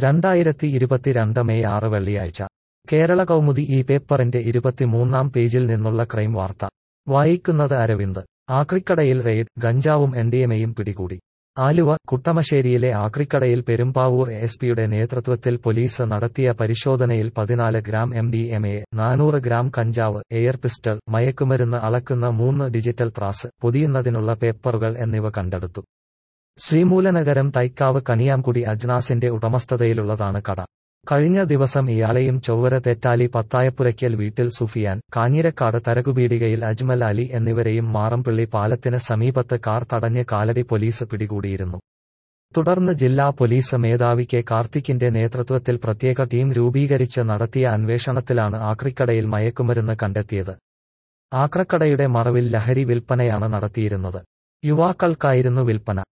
രണ്ടായിരത്തി ഇരുപത്തിരണ്ട് മെയ് ആറ് വെള്ളിയാഴ്ച കേരള കൗമുദി ഈ പേപ്പറിന്റെ ഇരുപത്തിമൂന്നാം പേജിൽ നിന്നുള്ള ക്രൈം വാർത്ത വായിക്കുന്നത് അരവിന്ദ് ആക്രിക്കടയിൽ റെയ്ഡ് ഗഞ്ചാവും എൻഡിഎമയും പിടികൂടി ആലുവ കുട്ടമശ്ശേരിയിലെ ആക്രിക്കടയിൽ പെരുമ്പാവൂർ എസ് പിയുടെ നേതൃത്വത്തിൽ പോലീസ് നടത്തിയ പരിശോധനയിൽ പതിനാല് gram M D M A നാനൂറ് ഗ്രാം കഞ്ചാവ് എയർ പിസ്റ്റൾ മയക്കുമരുന്ന് അളക്കുന്ന മൂന്ന് ഡിജിറ്റൽ ത്രാസ് പൊതിയുന്നതിനുള്ള പേപ്പറുകൾ എന്നിവ കണ്ടെടുത്തു ശ്രീമൂലനഗരം തൈക്കാവ് കണിയാംകുടി അജ്നാസിന്റെ ഉടമസ്ഥതയിലുള്ളതാണ് കട കഴിഞ്ഞ ദിവസം ഇയാളെയും ചൊവ്വര തെറ്റാലി പത്തായപ്പുരയ്ക്കൽ വീട്ടിൽ സുഫിയാൻ കാഞ്ഞിരക്കാട് തരകുപീടികയിൽ അജ്മൽ അലി എന്നിവരെയും മാറമ്പിള്ളി പാലത്തിന് സമീപത്ത് കാർ തടഞ്ഞ് കാലടി പോലീസ് പിടികൂടിയിരുന്നു തുടർന്ന് ജില്ലാ പോലീസ് മേധാവി കെ കാർത്തിക്കിന്റെ നേതൃത്വത്തിൽ പ്രത്യേക ടീം രൂപീകരിച്ച് നടത്തിയ അന്വേഷണത്തിലാണ് ആക്രിക്കടയിൽ മയക്കുമരുന്ന് കണ്ടെത്തിയത് ആക്രക്കടയുടെ മറവിൽ ലഹരി വിൽപ്പനയാണ് നടത്തിയിരുന്നത് യുവാക്കൾക്കായിരുന്നു വിൽപ്പന